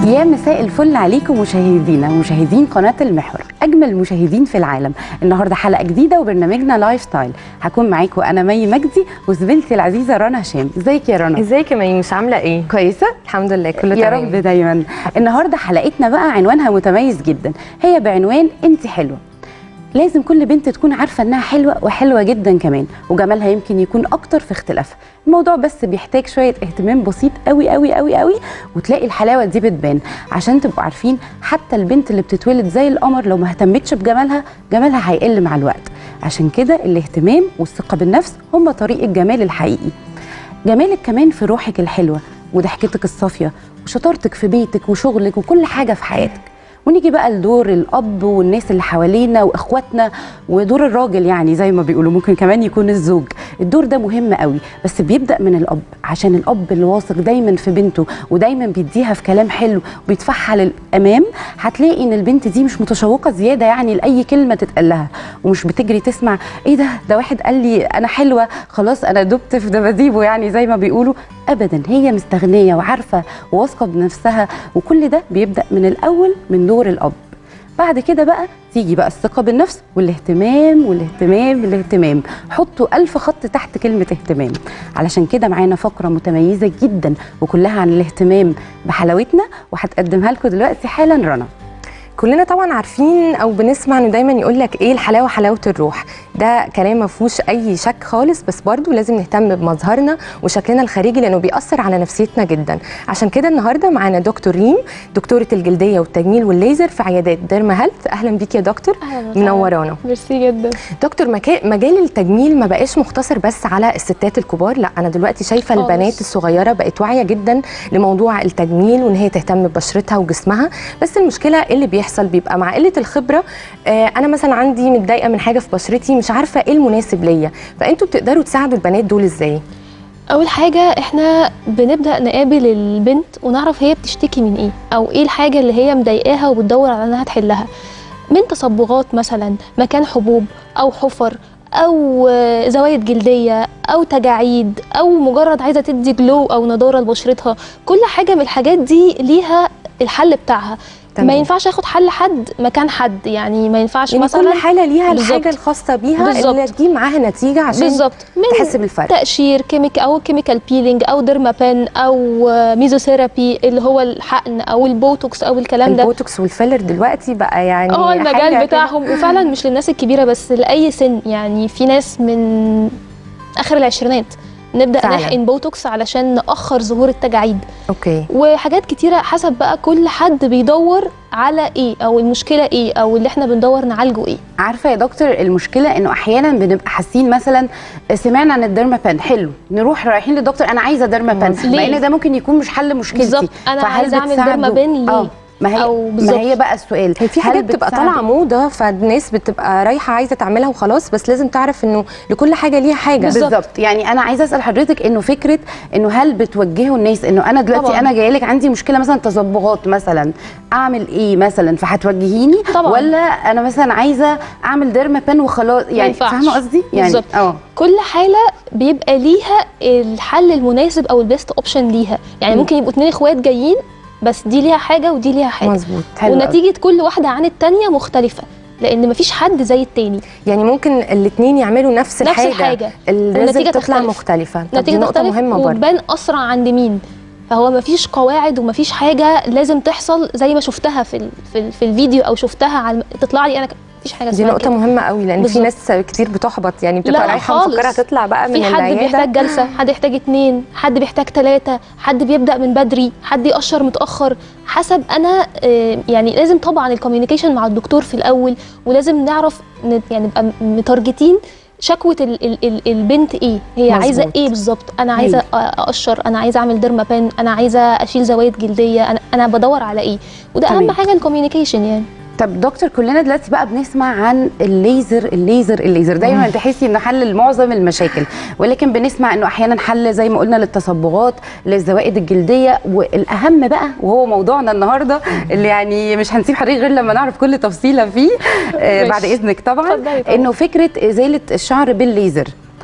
يا مساء الفل عليكم مشاهدينا ومشاهدين قناة المحور أجمل مشاهدين في العالم النهاردة حلقة جديدة وبرنامجنا لايف ستايل هكون معاكم أنا مي مجدي وزميلتي العزيزة رنا هشام ازيك يا رنا ازيك يا مي مش عامله ايه كويسة الحمد لله كله يا تمام رب دايما النهاردة حلقتنا بقى عنوانها متميز جدا هي بعنوان انت حلوة لازم كل بنت تكون عارفة انها حلوة وحلوة جدا كمان وجمالها يمكن يكون اكتر في اختلافها الموضوع بس بيحتاج شوية اهتمام بسيط قوي قوي قوي قوي وتلاقي الحلاوة دي بتبان عشان تبقوا عارفين حتى البنت اللي بتتولد زي القمر لو ما اهتمتش بجمالها جمالها هيقل مع الوقت عشان كده الاهتمام والثقة بالنفس هم طريق الجمال الحقيقي جمالك كمان في روحك الحلوة وضحكتك الصافية وشطارتك في بيتك وشغلك وكل حاجة في حياتك ونيجي بقى لدور الاب والناس اللي حوالينا واخواتنا ودور الراجل يعني زي ما بيقولوا ممكن كمان يكون الزوج الدور ده مهم قوي بس بيبدا من الاب عشان الاب اللي واثق دايما في بنته ودايما بيديها في كلام حلو وبيدفعها للامام هتلاقي ان البنت دي مش متشوقه زياده يعني لاي كلمه تتقال لها ومش بتجري تسمع ايه ده ده واحد قال لي انا حلوه خلاص انا دبت في دباديبه يعني زي ما بيقولوا ابدا هي مستغنيه وعارفه وواثقه بنفسها وكل ده بيبدا من الاول من دور الاب بعد كده بقى تيجي بقى الثقه بالنفس والاهتمام والاهتمام والاهتمام حطوا ألف خط تحت كلمه اهتمام علشان كده معانا فقره متميزه جدا وكلها عن الاهتمام بحلاوتنا وهتقدمها لكم دلوقتي حالا رنا كلنا طبعا عارفين او بنسمع انه دايما يقول لك ايه الحلاوه حلاوه الروح ده كلام ما فيهوش اي شك خالص بس برضو لازم نهتم بمظهرنا وشكلنا الخارجي لانه بيأثر على نفسيتنا جدا عشان كده النهارده معانا دكتور ريم دكتوره الجلديه والتجميل والليزر في عيادات ديرما هيلث اهلا بيك يا دكتور أهلاً وسهلاً. منورانا ميرسي جدا دكتور مكا- مجال التجميل ما بقاش مختصر بس على الستات الكبار لا انا دلوقتي شايفه خالص. البنات الصغيره بقت واعيه جدا لموضوع التجميل وان هي تهتم ببشرتها وجسمها بس المشكله اللي بيحصل بيبقى مع قله الخبره آه انا مثلا عندي متضايقه من حاجه في بشرتي مش عارفه ايه المناسب ليا فانتوا بتقدروا تساعدوا البنات دول ازاي اول حاجه احنا بنبدا نقابل البنت ونعرف هي بتشتكي من ايه او ايه الحاجه اللي هي مضايقاها وبتدور على انها تحلها من تصبغات مثلا مكان حبوب او حفر او آه، زوايد جلديه او تجاعيد او مجرد عايزه تدي جلو او نضاره لبشرتها كل حاجه من الحاجات دي ليها الحل بتاعها تمام. ما ينفعش اخد حل حد مكان حد يعني ما ينفعش يعني مثلا كل حاله ليها بالظبط. الحاجه الخاصه بيها اللي بالظبط. تجيب معاها نتيجه عشان بالظبط من تحس بالفرق تقشير كيميك او كيميكال بيلينج او ديرما بان او آه، ميزوثيرابي اللي هو الحقن او البوتوكس او الكلام ده البوتوكس والفيلر دلوقتي بقى يعني اه حاجة المجال كده. بتاعهم وفعلا مش للناس الكبيره بس لاي سن يعني في ناس من اخر العشرينات نبدا فعلاً. نحقن بوتوكس علشان ناخر ظهور التجاعيد اوكي وحاجات كتيره حسب بقى كل حد بيدور على ايه او المشكله ايه او اللي احنا بندور نعالجه ايه عارفه يا دكتور المشكله انه احيانا بنبقى حاسين مثلا سمعنا عن الديرما بان حلو نروح رايحين للدكتور انا عايزه ديرما بان ليه؟ مع ان ده ممكن يكون مش حل مشكلتي بالظبط انا فهل عايزه اعمل بتساعدوا؟ ديرما بان ليه آه، ما هي أو ما بالظبط. هي بقى السؤال هي في هل حاجات بتبقى بتساعدوا؟ طالعه موضه فالناس بتبقى رايحه عايزه تعملها وخلاص بس لازم تعرف انه لكل حاجه ليها حاجه بالظبط. بالظبط يعني انا عايزه اسال حضرتك انه فكره انه هل بتوجهوا الناس انه انا دلوقتي طبعاً. انا جايه لك عندي مشكله مثلا تصبغات مثلا اعمل ايه مثلا فهتوجهيني طبعاً. ولا انا مثلا عايزه اعمل ديرما بان وخلاص يعني ينفعش. فاهمه قصدي يعني بالظبط. اه كل حاله بيبقى ليها الحل المناسب او البيست اوبشن ليها يعني مم. ممكن يبقوا اتنين اخوات جايين بس دي ليها حاجه ودي ليها حاجه مظبوط حلو أوي. ونتيجه كل واحده عن التانيه مختلفه لان مفيش حد زي التاني يعني ممكن الاثنين يعملوا نفس, نفس الحاجه الحاجه الريزلت والنتيجة تطلع تختلف. مختلفه طب دي نتيجه نقطه تختلف مهمه برضه وتبان اسرع عند مين فهو مفيش قواعد ومفيش حاجه لازم تحصل زي ما شفتها في ال في, ال في الفيديو او شفتها على الم- تطلع لي انا ك- مفيش حاجه دي اسمها نقطة كده. مهمة قوي لأن في بالظبط. ناس كتير بتحبط يعني بتبقى لا رايحة خالص. مفكرة تطلع بقى من في حد العيادة بيحتاج جلسه حد يحتاج اتنين حد بيحتاج ثلاثه حد بيبدا من بدري حد يقشر متاخر حسب انا آه، يعني لازم طبعا الكوميونيكيشن مع الدكتور في الاول ولازم نعرف ن- يعني نبقى متارجتين شكوى ال ال ال البنت ايه هي مظبوط. عايزه ايه بالظبط انا عايزه أ- اقشر انا عايزه اعمل ديرما بان انا عايزه اشيل زوايد جلديه انا انا بدور على ايه وده تمام. اهم حاجه الكوميونيكيشن يعني طب دكتور كلنا دلوقتي بقى بنسمع عن الليزر الليزر الليزر دايما تحسي انه حل لمعظم المشاكل ولكن بنسمع انه احيانا حل زي ما قلنا للتصبغات للزوائد الجلديه والاهم بقى وهو موضوعنا النهارده اللي يعني مش هنسيب حضرتك غير لما نعرف كل تفصيله فيه آه ماشي. بعد اذنك طبعا اتفضلي طبعا. انه فكره ازاله الشعر بالليزر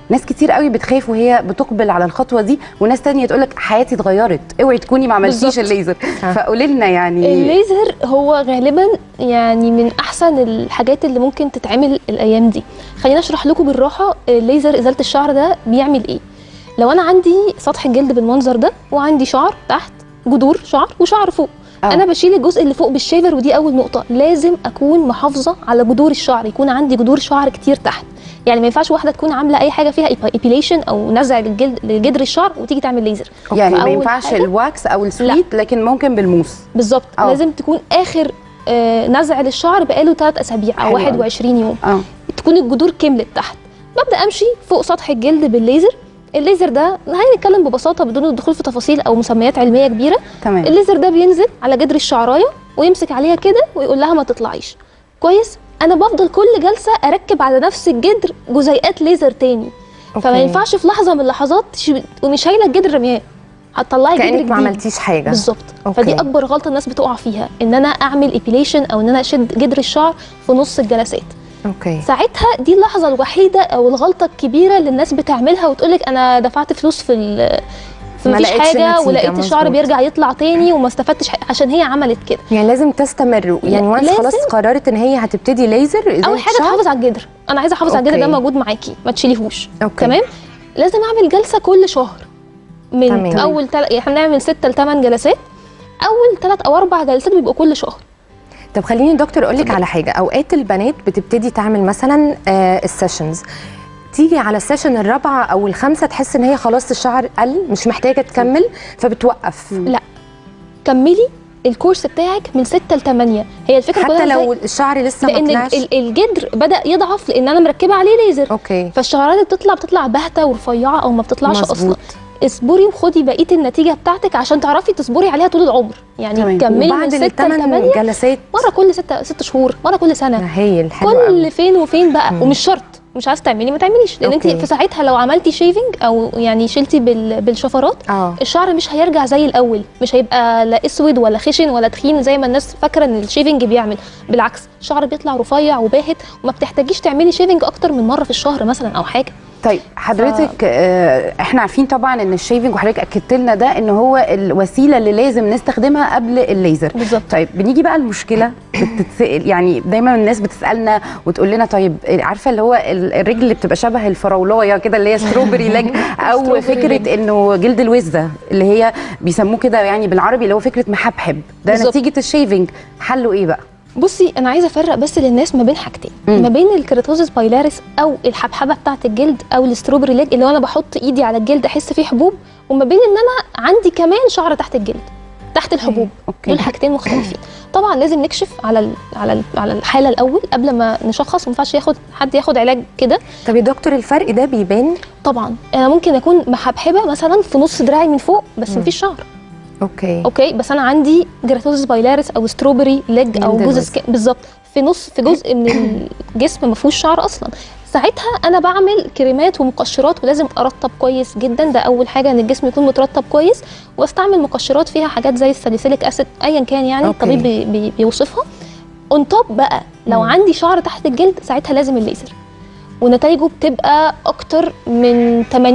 ناس كتير قوي بتخاف وهي بتقبل على الخطوه دي وناس تانية تقول لك حياتي اتغيرت اوعي تكوني ما عملتيش بالظبط. الليزر فقولي لنا يعني الليزر هو غالبا يعني من احسن الحاجات اللي ممكن تتعمل الايام دي خلينا اشرح لكم بالراحه الليزر ازاله الشعر ده بيعمل ايه لو انا عندي سطح الجلد بالمنظر ده وعندي شعر تحت جذور شعر وشعر فوق آه. انا بشيل الجزء اللي فوق بالشيفر ودي اول نقطه لازم اكون محافظه على جذور الشعر يكون عندي جذور شعر كتير تحت يعني ما ينفعش واحده تكون عامله اي حاجه فيها ايبيليشن او نزع للجلد لجدر الشعر وتيجي تعمل ليزر يعني ما فأول ينفعش حاجة- الواكس او السويت لكن ممكن بالموس بالظبط أه. لازم تكون اخر آه، نزع للشعر بقاله 3 اسابيع او حلو أوي. 21 يوم اه تكون الجذور كملت تحت ببدا امشي فوق سطح الجلد بالليزر الليزر ده هنتكلم ببساطه بدون الدخول في تفاصيل او مسميات علميه كبيره تمام الليزر ده بينزل على جدر الشعرايه ويمسك عليها كده ويقول لها ما تطلعيش كويس انا بفضل كل جلسه اركب على نفس الجدر جزيئات ليزر تاني فما أوكي. ينفعش في لحظه من اللحظات تش- تقومي شايله الجدر رمياه هتطلعي جدر كانك ما جديد. عملتيش حاجه بالظبط أوكي. فدي اكبر غلطه الناس بتقع فيها ان انا اعمل ايبيليشن او ان انا اشد جدر الشعر في نص الجلسات اوكي ساعتها دي اللحظه الوحيده او الغلطه الكبيره اللي الناس بتعملها وتقولك انا دفعت فلوس في ال في ما مفيش لقيتش حاجه نتيجة، ولقيت الشعر مظبوط. بيرجع يطلع تاني وما استفدتش حاجة عشان هي عملت كده يعني لازم تستمر يعني وانس لازم. خلاص قررت ان هي هتبتدي ليزر إزالة اول حاجه شعر. تحافظ على الجدر انا عايزه احافظ على الجدر ده أوكي. موجود معاكي ما تشيليهوش أوكي. تمام لازم اعمل جلسه كل شهر من تمام. اول تل... يعني احنا بنعمل 6 ل 8 جلسات اول 3 او 4 جلسات بيبقوا كل شهر طب خليني يا دكتور اقول لك على حاجه اوقات البنات بتبتدي تعمل مثلا آه السيشنز تيجي على السيشن الرابعه او الخامسه تحس ان هي خلاص الشعر قل مش محتاجه تكمل فبتوقف لا كملي الكورس بتاعك من 6 ل 8 هي الفكره حتى كلها لو إزاي؟ الشعر لسه ما لان طلعش ال- الجدر بدا يضعف لان انا مركبه عليه ليزر اوكي فالشعرات اللي بتطلع بتطلع باهته ورفيعه او ما بتطلعش اصلا مظبوط اصبري وخدي بقيه النتيجه بتاعتك عشان تعرفي تصبري عليها طول العمر يعني تمام. كملي من وبعد 6 ل الثمان 8 جلسات مره كل 6 6 شهور مره كل سنه هايل حلو قوي كل فين وفين بقى ومش شرط مش عايزه تعملي ما تعمليش لان انت أوكي. في ساعتها لو عملتي شيفنج او يعني شلتي بال- بالشفرات اه الشعر مش هيرجع زي الاول مش هيبقى لا اسود ولا خشن ولا تخين زي ما الناس فاكره ان الشيفنج بيعمل بالعكس الشعر بيطلع رفيع وباهت وما بتحتاجيش تعملي شيفنج اكتر من مره في الشهر مثلا او حاجه طيب حضرتك آه احنا عارفين طبعا ان الشيفنج وحضرتك اكدت لنا ده ان هو الوسيله اللي لازم نستخدمها قبل الليزر بالظبط. طيب بنيجي بقى المشكله بتتسال يعني دايما الناس بتسالنا وتقول لنا طيب عارفه اللي هو ال- الرجل اللي بتبقى شبه الفراولايه كده اللي هي ستروبري لاج او ستروبري فكره leg. انه جلد الوزه اللي هي بيسموه كده يعني بالعربي اللي هو فكره محبحب ده بالظبط. نتيجه الشيفنج حله ايه بقى بصي انا عايزه افرق بس للناس ما بين حاجتين مم. ما بين الكيراتوزيس بايلاريس او الحبحبه بتاعه الجلد او الستروبري ليج اللي هو انا بحط ايدي على الجلد احس فيه حبوب وما بين ان انا عندي كمان شعر تحت الجلد تحت الحبوب أوكي. دول حاجتين مختلفين طبعا لازم نكشف على ال على ال على الحاله الاول قبل ما نشخص ما ينفعش ياخد حد ياخد علاج كده طب يا دكتور الفرق ده بيبان طبعا انا ممكن اكون محبحبه مثلا في نص دراعي من فوق بس مفيش شعر اوكي اوكي بس انا عندي جراتوزيس بايلاريس او ستروبري ليج او جلد جزء الوز. سك... بالظبط في نص في جزء من الجسم ما فيهوش شعر اصلا ساعتها انا بعمل كريمات ومقشرات ولازم ارطب كويس جدا ده اول حاجه ان الجسم يكون مترطب كويس واستعمل مقشرات فيها حاجات زي الساليسيليك اسيد ايا كان يعني أوكي. الطبيب بي بي بيوصفها اون توب بقى لو مم. عندي شعر تحت الجلد ساعتها لازم الليزر ونتائجه بتبقى اكتر من 80%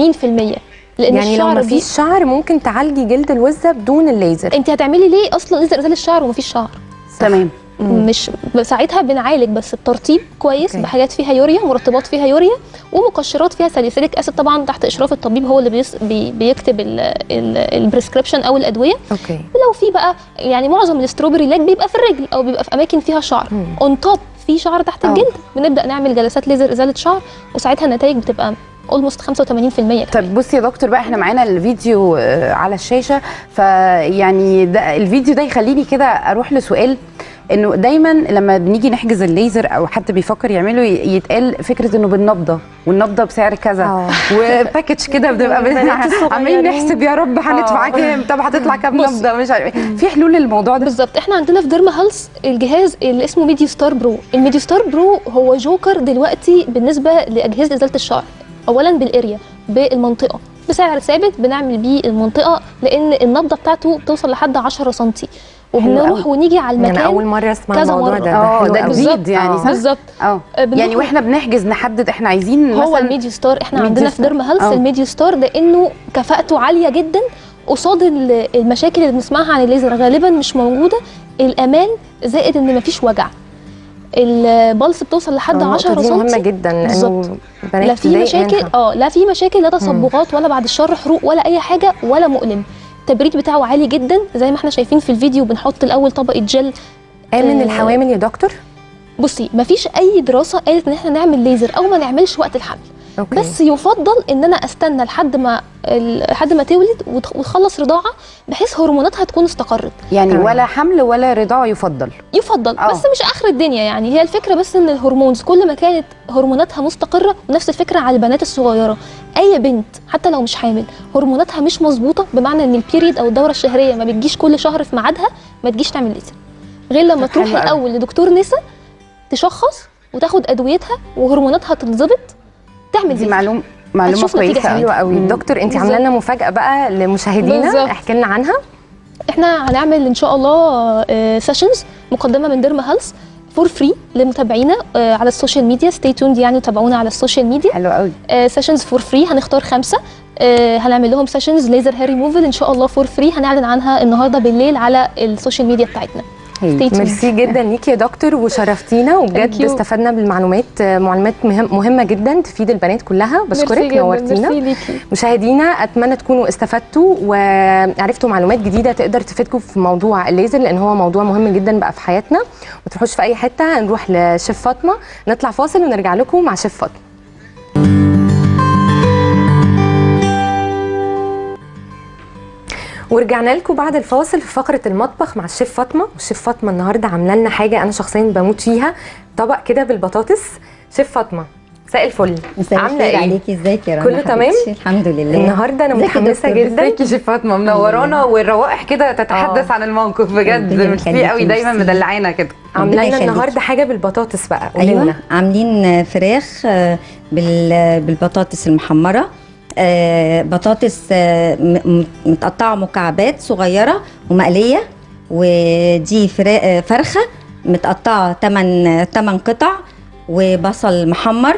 لان يعني لو الشعر ما دي فيش شعر ممكن تعالجي جلد الوزه بدون الليزر انت هتعملي ليه اصلا ليزر ازاله الشعر ومفيش شعر تمام مش ساعتها بنعالج بس بترطيب كويس أوكي. بحاجات فيها يوريا مرطبات فيها يوريا ومقشرات فيها ساليسيليك اسيد طبعا تحت اشراف الطبيب هو اللي بيس بي بيكتب البريسكريبشن او الادويه اوكي ولو في بقى يعني معظم الاستروبري لاج بيبقى في الرجل او بيبقى في اماكن فيها شعر مم. اون توب في شعر تحت آه. الجلد بنبدا نعمل جلسات ليزر ازاله شعر وساعتها النتائج بتبقى اولموست 85% طب بصي يا دكتور بقى احنا معانا الفيديو آه، على الشاشه فيعني ده الفيديو ده يخليني كده اروح لسؤال انه دايما لما بنيجي نحجز الليزر او حد بيفكر يعمله ي- يتقال فكره انه بالنبضه والنبضه بسعر كذا آه. وباكج كده بتبقى البنات الصغيرين. عمالين نحسب يا رب هندفع آه. كام طب هتطلع كام بص. نبضه مش عارف إيه. في حلول للموضوع ده بالظبط احنا عندنا في ديرما هيلث الجهاز اللي اسمه ميديو ستار برو الميديو ستار برو هو جوكر دلوقتي بالنسبه لاجهزه ازاله الشعر اولا بالاريا بالمنطقه بسعر ثابت بنعمل بيه المنطقه لان النبضه بتاعته بتوصل لحد 10 سم وبنروح قوي. ونيجي على انا اول المكان مره اسمع كذا الموضوع مرة. ده ده اه حلو ده قوي. جديد يعني آه. صح؟ بالظبط اه بنروح- يعني واحنا بنحجز نحدد احنا عايزين هو مثلا الميديو ستار احنا ميديو عندنا في ستار. ديرما هيلث اه. الميديو ستار لانه كفاءته عاليه جدا قصاد ال- المشاكل اللي بنسمعها عن الليزر غالبا مش موجوده الامان زائد ان مفيش وجع البلس بتوصل لحد النقطة 10 دي مهمه سم جدا بالظبط. لانه البنات لا في بتضايق مشاكل منها. اه لا في مشاكل لا تصبغات ولا بعد الشر حروق ولا اي حاجه ولا مؤلم التبريد بتاعه عالي جدا زي ما احنا شايفين في الفيديو بنحط الاول طبقه جل امن آه، الحوامل يا دكتور بصي مفيش اي دراسه قالت ان احنا نعمل ليزر او ما نعملش وقت الحمل اوكي بس يفضل ان انا استنى لحد ما ال- لحد ما تولد وتخ- وتخلص رضاعه بحيث هرموناتها تكون استقرت يعني تمام. ولا حمل ولا رضاعه يفضل يفضل اه. بس مش اخر الدنيا يعني هي الفكره بس ان الهرمونز كل ما كانت هرموناتها مستقره ونفس الفكره على البنات الصغيره اي بنت حتى لو مش حامل هرموناتها مش مظبوطه بمعنى ان البيريد او الدوره الشهريه ما بتجيش كل شهر في ميعادها ما تجيش تعمل ليزر غير لما طب حلو تروحي قوي. الاول لدكتور نسا تشخص وتاخد ادويتها وهرموناتها تتظبط تعمل دي ليزر معلومه معلومه هتشوف نتيجة كويسه حلوة حلوه قوي مم. دكتور انت بالظبط. عامله لنا مفاجاه بقى لمشاهدينا بالظبط. احكي لنا عنها احنا هنعمل ان شاء الله سيشنز مقدمه من ديرما هيلث فور فري لمتابعينا آه، على السوشيال ميديا ستي توند يعني وتابعونا على السوشيال ميديا حلو قوي سيشنز فور فري هنختار خمسه آه، هنعمل لهم سيشنز ليزر هير ريموفل ان شاء الله فور فري هنعلن عنها النهارده بالليل على السوشيال ميديا بتاعتنا هي. Stay tuned. ميرسي جدا ليكي يا دكتور وشرفتينا Thank وبجد you. استفدنا بالمعلومات آه، معلومات مهم مهمه جدا تفيد البنات كلها بشكرك نورتينا ميرسي ليكي مشاهدينا اتمنى تكونوا استفدتوا وعرفتوا معلومات جديده تقدر تفيدكم في موضوع الليزر لان هو موضوع مهم جدا بقى في حياتنا ما تروحوش في اي حته نروح لشيف فاطمه نطلع فاصل ونرجع لكم مع شيف فاطمه ورجعنا لكم بعد الفاصل في فقره المطبخ مع الشيف فاطمه والشيف فاطمه النهارده عامله لنا حاجه انا شخصيا بموت فيها طبق كده بالبطاطس شيف فاطمه مساء الفل مساء عامله الخير ايه عليكي ازيك يا رنا كله حبيبتي؟ تمام؟ الحمد لله النهارده انا ازيك يا متحمسه دكتور؟ جدا ازيك يا شيف فاطمه منورانا والروائح كده تتحدث آه. عن الموقف بجد ربنا ميرسي يخليكي، قوي دايما ميرسي. مدلعانا كده عامله ربنا لنا يخليكي. النهارده حاجه بالبطاطس بقى قولي ايوه لنا عاملين فراخ آه، بال- بالبطاطس المحمره آه، بطاطس آه، م- م- متقطعه مكعبات صغيره ومقليه ودي فرا- آه، فرخه متقطعه 8 8 قطع وبصل محمر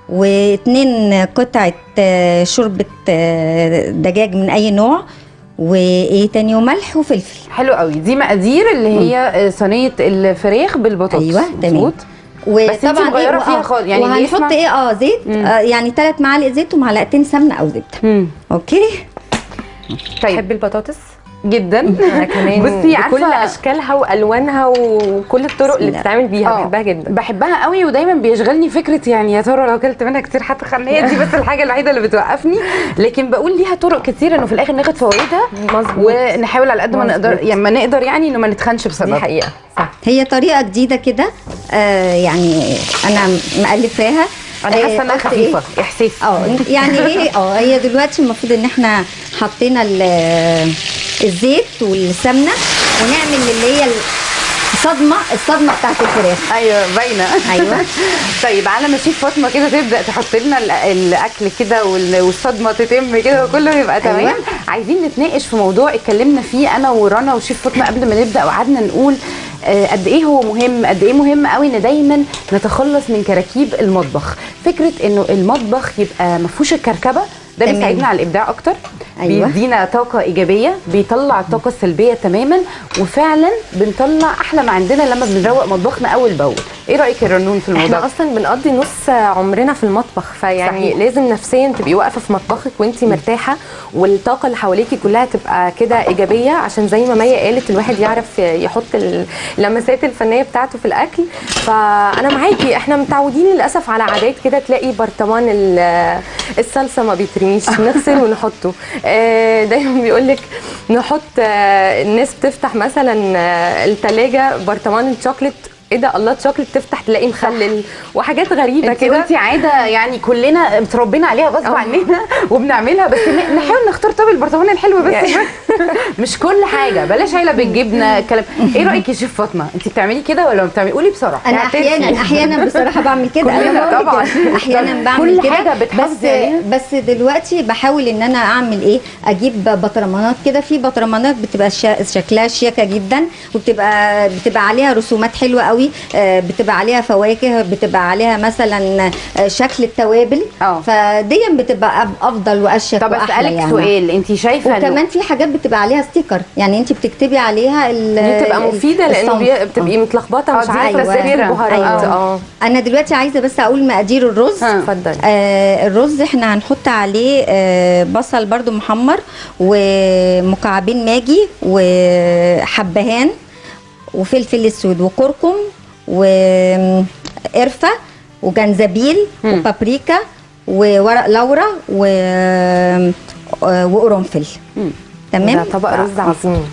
واتنين قطعة آه، شوربة آه، دجاج من أي نوع وإيه تاني وملح وفلفل حلو قوي دي مقادير اللي هي آه، صينيه الفراخ بالبطاطس أيوة، تمام. مظبوط؟ بس انت مغيرة إيه فيها وآه، خالص، يعني اللي يسمع- وهنحط ايه اه زيت مم. آه يعني ثلاث معالق زيت ومعلقتين سمنه او زبده مم. اوكي طيب بحب البطاطس جدا انا كمان بصي بكل عارفه اشكالها والوانها وكل الطرق اللي الله. بتتعمل بيها آه. بحبها جدا بحبها قوي ودايما بيشغلني فكره يعني يا ترى لو اكلت منها كتير هتخن هي دي بس الحاجه الوحيده اللي بتوقفني لكن بقول ليها طرق كتير انه في الاخر ناخد فوائدها مظبوط ونحاول على قد ما مظبوط. نقدر يعني ما نقدر يعني انه ما نتخنش دي بسبب حقيقه صح هي طريقه جديده كده آه يعني انا مألفاها انا آه، حاسه انها قلت إيه؟ خفيفه احساس اه يعني ايه اه هي دلوقتي المفروض ان احنا حطينا ال- الزيت والسمنه ونعمل اللي هي الصدمه الصدمه بتاعت الفراخ ايوه باينه أيوة. طيب على ما شيف فاطمه كده تبدا تحط لنا ال- الاكل كده وال- والصدمه تتم كده وكله يبقى تمام أيوة. عايزين نتناقش في موضوع اتكلمنا فيه انا ورنا وشيف فاطمه قبل ما نبدا وقعدنا نقول آه، قد ايه هو مهم قد ايه مهم قوي ان دايما نتخلص من كراكيب المطبخ فكره انه المطبخ يبقى ما فيهوش الكركبه ده تمام. بيساعدنا على الابداع اكتر أيوة. بيدينا طاقه ايجابيه بيطلع الطاقه السلبيه تماما وفعلا بنطلع احلى ما عندنا لما بنروق مطبخنا اول باول ايه رايك يا رنون في الموضوع احنا اصلا بنقضي نص عمرنا في المطبخ فيعني صحيح. صحيح. لازم نفسيا تبقي واقفه في مطبخك وانت مرتاحه والطاقه اللي حواليكي كلها تبقى كده ايجابيه عشان زي ما مي قالت الواحد يعرف يحط اللمسات الفنيه بتاعته في الاكل فانا معاكي احنا متعودين للاسف على عادات كده تلاقي برطمان ال- الصلصه ما بيترميش نغسل ونحطه آه، دايما بيقول لك نحط آه، الناس بتفتح مثلا الثلاجه برطمان الشوكليت ايه ده الله الشوكليت تفتح تلاقي مخلل وحاجات غريبه انت كده قلتي عاده يعني كلنا متربينا عليها غصب اه. عننا وبنعملها بس ن- نحاول نختار طب البرطمان الحلو بس يعني مش كل حاجه بلاش علب الجبنه الكلام ايه رايك يا شيف فاطمه انت بتعملي كده ولا ما بتعملي قولي بصراحه انا اعترفي. احيانا احيانا بصراحه بعمل كده كلنا أنا بقول طبعاً. كده. احيانا بعمل كل كده حاجة بتحافظي بس عليها. بس دلوقتي بحاول ان انا اعمل ايه اجيب بطرمانات كده في بطرمانات بتبقى شا- شكلها شياكه جدا وبتبقى بتبقى عليها رسومات حلوه قوي آه، بتبقى عليها فواكه بتبقى عليها مثلا آه، شكل التوابل اه. فدي بتبقى أب- افضل واشيك طب واحلى اسالك يعني. سؤال انت شايفه إنه- وكمان في حاجات بتبقى عليها ستيكر يعني انت بتكتبي عليها ال- دي بتبقى ال- مفيده لانه الصنف. بي- بتبقي متلخبطه آه، مش دي عارفه أيوة. سر البهارات أيوة. اه انا دلوقتي عايزه بس اقول مقادير الرز ها. اتفضلي آه الرز احنا هنحط عليه آه بصل برضو محمر ومكعبين ماجي وحبهان وفلفل اسود وكركم وقرفه وجنزبيل مم. وبابريكا وورق لورا و آه، وقرنفل مم. تمام ده طبق رز عظيم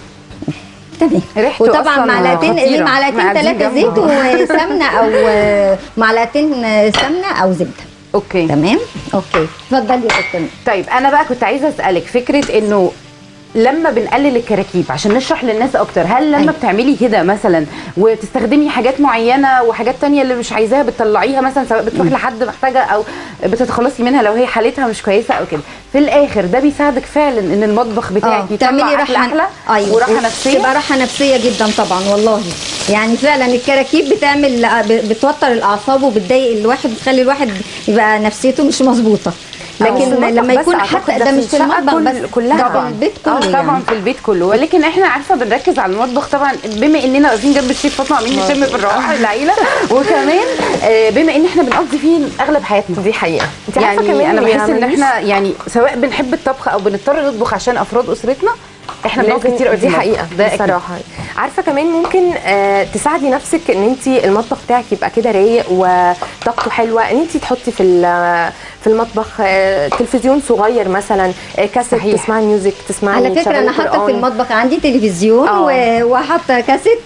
تمام ريحته وطبعا أصلاً معلقتين خطيرة. معلقتين مقادير ثلاثه جامدة. زيت وسمنه او آه، معلقتين سمنه او زبده اوكي تمام اوكي اتفضلي يا دكتور طيب انا بقى كنت عايزه اسالك فكره انه لما بنقلل الكراكيب عشان نشرح للناس اكتر هل لما أيوة. بتعملي كده مثلا وتستخدمي حاجات معينه وحاجات تانية اللي مش عايزاها بتطلعيها مثلا سواء بتروح لحد محتاجه او بتتخلصي منها لو هي حالتها مش كويسه او كده في الاخر ده بيساعدك فعلا ان المطبخ بتاعك يطلع تعملي احلى راحه احلى ايوه وراحه نفسيه تبقى راحه نفسيه جدا طبعا والله يعني فعلا الكراكيب بتعمل بتوتر الاعصاب وبتضايق الواحد بتخلي الواحد يبقى نفسيته مش مظبوطه مش لكن المطبخ لما بس يكون أعتقد حتى ده ده في مش في الشقة المطبخ كل- بس كلها. ده في البيت كله اه يعني. طبعا في البيت كله ولكن احنا عارفه بنركز على المطبخ طبعا بما اننا واقفين جنب الشيف فاطمه عاملين نشم في الروائح العيله وكمان آه، بما ان احنا بنقضي فيه اغلب حياتنا دي حقيقه انت عارفه يعني كمان انا اللي بحس ان بيعملوش- احنا يعني سواء بنحب الطبخ او بنضطر نطبخ عشان افراد اسرتنا احنا بنقعد لازم- كتير قوي دي حقيقه ده أكيد. بصراحه عارفه كمان ممكن آه تساعدي نفسك ان انت المطبخ بتاعك يبقى كده رايق وطاقته حلوه ان انت تحطي في ال- في المطبخ آه تلفزيون صغير مثلا آه كاسيت صحيح. تسمعي ميوزك تسمعي على فكره تشغلي انا حاطه في قرآن. المطبخ عندي تلفزيون آه. و- وحاطه كاسيت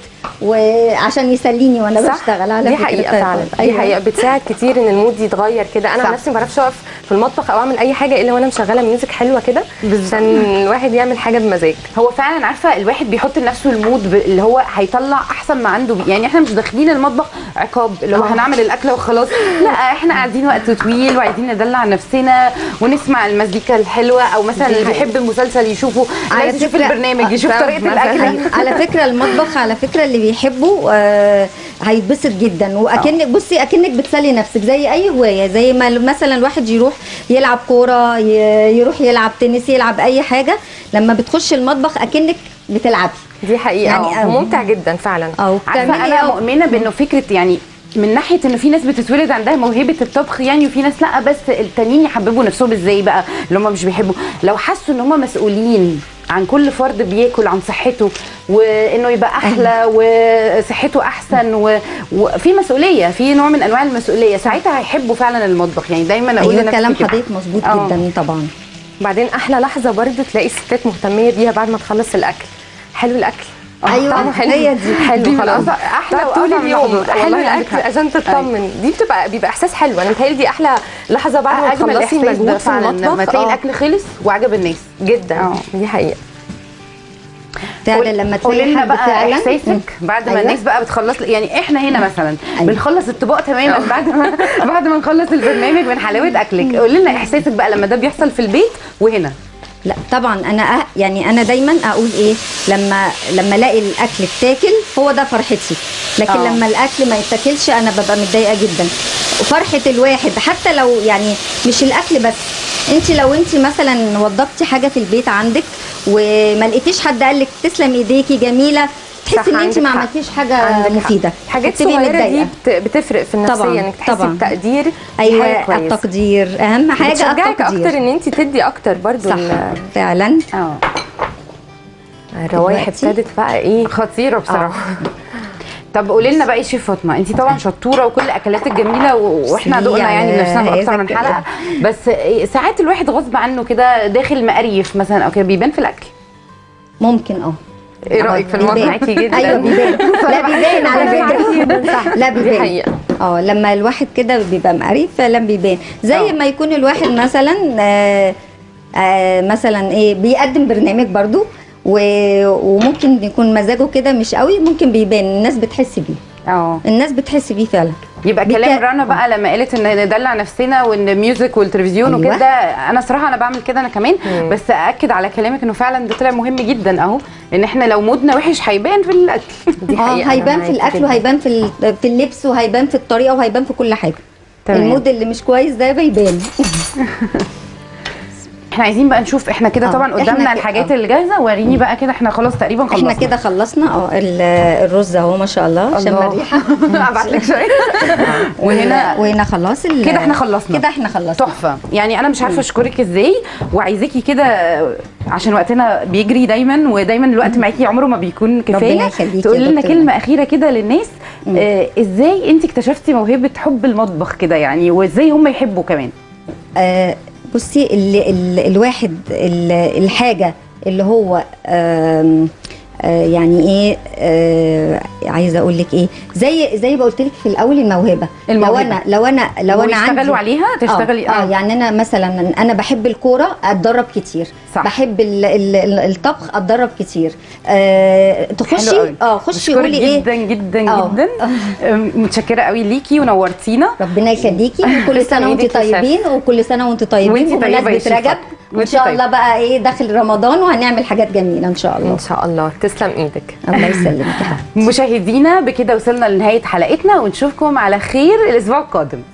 وعشان يسليني وانا بشتغل على دي فكره حقيقه طيب. فعلا دي أيوة. حقيقه بتساعد كتير ان المود يتغير كده انا صح. عن نفسي ما بعرفش اقف في المطبخ او اعمل اي حاجه الا وانا مشغله ميوزك حلوه كده عشان الواحد يعمل حاجه بمزاج هو فعلا عارفه الواحد بيحط لنفسه المود ب- اللي هو هيطلع احسن ما عنده بي. يعني احنا مش داخلين المطبخ عقاب اللي هو آه. هنعمل الاكله وخلاص لا احنا قاعدين وقت طويل وعايزين ندلع نفسنا ونسمع المزيكا الحلوه او مثلا دي اللي حقيقة. بيحب المسلسل يشوفه على عايز يشوف فكرة- البرنامج يشوف آه، طريقه مثلاً. الاكل أيوة. على فكره المطبخ على فكره اللي بيحبه آه هيتبسط جدا واكنك بصي اكنك بتسلي نفسك زي اي هوايه زي ما مثلا الواحد يروح يلعب كوره ي- يروح يلعب تنس يلعب اي حاجه لما بتخش المطبخ اكنك بتلعبي دي حقيقه يعني يعني آه. ممتع جدا فعلا او عارفه بتعملي انا إيه؟ مؤمنه بانه فكره يعني من ناحيه انه في ناس بتتولد عندها موهبه الطبخ يعني وفي ناس لا بس التانيين يحببوا نفسهم ازاي بقى اللي هم مش بيحبوا لو حسوا ان هم مسؤولين عن كل فرد بياكل عن صحته وانه يبقى احلى وصحته احسن و- وفي مسؤوليه في نوع من انواع المسؤوليه ساعتها هيحبوا فعلا المطبخ يعني دايما اقول ايوه لنفسي كلام كده. حضرتك مظبوط آه. جدا طبعا بعدين احلى لحظه برضو تلاقي الستات مهتميه بيها بعد ما تخلص الاكل حلو الاكل أيوة، طعمه حلو هي دي. حلو دي من خلاص أصع- أحلى تقعد طول وأطعم اليوم لحظات. حلو والله عندك الاكل حق. عشان تطمن دي بتبقى بيبقى احساس حلو انا متهيألي دي احلى لحظه بعد ما اجمل تخلصي احساس ده مجهود في فعلا المطبخ لما تلاقي آه، الاكل خلص وعجب الناس جدا آه. دي حقيقه فعلا لما قولي تلاقي لنا حد بقى فعلا مم. احساسك بعد ما أيوة. الناس بقى بتخلص يعني احنا هنا مثلا أيوة. بنخلص الطباق تماما بعد ما بعد ما نخلص البرنامج من حلاوه اكلك قولي لنا احساسك بقى لما ده بيحصل في البيت وهنا لا طبعا انا أه يعني انا دايما اقول ايه لما لما الاقي الاكل اتاكل هو ده فرحتي لكن آه. أوه. لما الاكل ما يتاكلش انا ببقى متضايقه جدا وفرحه الواحد حتى لو يعني مش الاكل بس انت لو انت مثلا وضبتي حاجه في البيت عندك وما لقيتيش حد قال لك تسلم ايديكي جميله صح، تحسي ان انت عندك ما حق. عملتيش حاجه عندك حق. مفيده الحاجات بتبقي الصغيره دي متضايقة. بت- بتفرق في النفسيه طبعاً، انك تحسي طبعاً. بتقدير دي حاجة ايوه كويسة. التقدير اهم حاجه بتشجعك التقدير اكتر ان انت تدي اكتر برضو صح ال- فعلا اه الروايح دلوقتي. ابتدت بقى ايه خطيره بصراحه طب قولي لنا بقى ايه شيف فاطمه انت طبعا شطوره وكل اكلاتك جميله و- واحنا ميرسي دقنا يعني على نفسنا في اكتر هذا من الكلام. حلقه بس إيه، ساعات الواحد غصب عنه كده داخل مقريف مثلا او كده بيبان في الاكل ممكن اه ايه رايك في الموضوع بيبان. معاكي جدا. ايوه بيبان لا بيبان على فكره صح لا دي بيبان حقيقه اه لما الواحد كده بيبقى مقريف فعلا بيبان زي آه. ما يكون الواحد مثلا آه آه مثلا ايه بيقدم برنامج برضو و- وممكن يكون مزاجه كده مش قوي ممكن بيبان الناس بتحس بيه اه الناس بتحس بيه فعلا يبقى بك- كلام رنا بقى لما قالت ان ندلع نفسنا وان ميوزك والتلفزيون أيوة. وكده انا صراحه انا بعمل كده انا كمان بس ااكد على كلامك انه فعلا ده طلع مهم جدا اهو ان احنا لو مودنا وحش هيبان في الاكل دي اه حقيقة، أنا هيبان في معاكي الاكل جداً. وهيبان في ال- في اللبس وهيبان في الطريقه وهيبان في كل حاجه تمام. المود اللي مش كويس ده بيبان احنا عايزين بقى نشوف احنا كده آه، طبعا إحنا قدامنا كده- الحاجات آه. الجاهزه وريني بقى كده احنا خلاص تقريبا خلصنا احنا كده خلصنا اه ال- الرز اهو ما شاء الله شم الله. الريحه ابعت لك شويه وهنا وهنا خلاص ال- كده احنا خلصنا. كده احنا خلصنا تحفه يعني انا مش عارفه اشكرك ازاي وعايزاكي كده عشان وقتنا بيجري دايما ودايما الوقت معاكي عمره ما بيكون كفايه ربنا يخليكي يا تقولي لنا دكتورة. كلمه اخيره كده للناس آه ازاي انت اكتشفتي موهبه حب المطبخ كده يعني وازاي هم يحبوا كمان آه بصي ال ال الواحد ال الحاجه اللي هو آم آه يعني ايه آه عايزه اقول لك ايه زي زي ما قلت لك في الاول الموهبه الموهبة. لو انا لو انا لو انا عندي ويشتغلوا عليها تشتغلي اه, آه يعني انا مثلا انا بحب الكوره اتدرب كتير صح. بحب ال ال ال الطبخ اتدرب كتير آه حلو تخشي قوي. اه خشي بشكرك قولي ايه جدا جدا آه. جدا آم، متشكره قوي ليكي ونورتينا ربنا يخليكي وكل سنه وانت إيدك يا شيف. طيبين وكل سنه وانت طيبين وانتي طيبة يا بمناسبه شيف رجب فاطمة. وان وانتي شاء طيبة. الله بقى ايه داخل رمضان وهنعمل حاجات جميله ان شاء الله ان شاء الله تسلم ايدك الله يسلمك يا حبيبتي مشاهدينا بكده وصلنا لنهايه حلقتنا ونشوفكم على خير الاسبوع القادم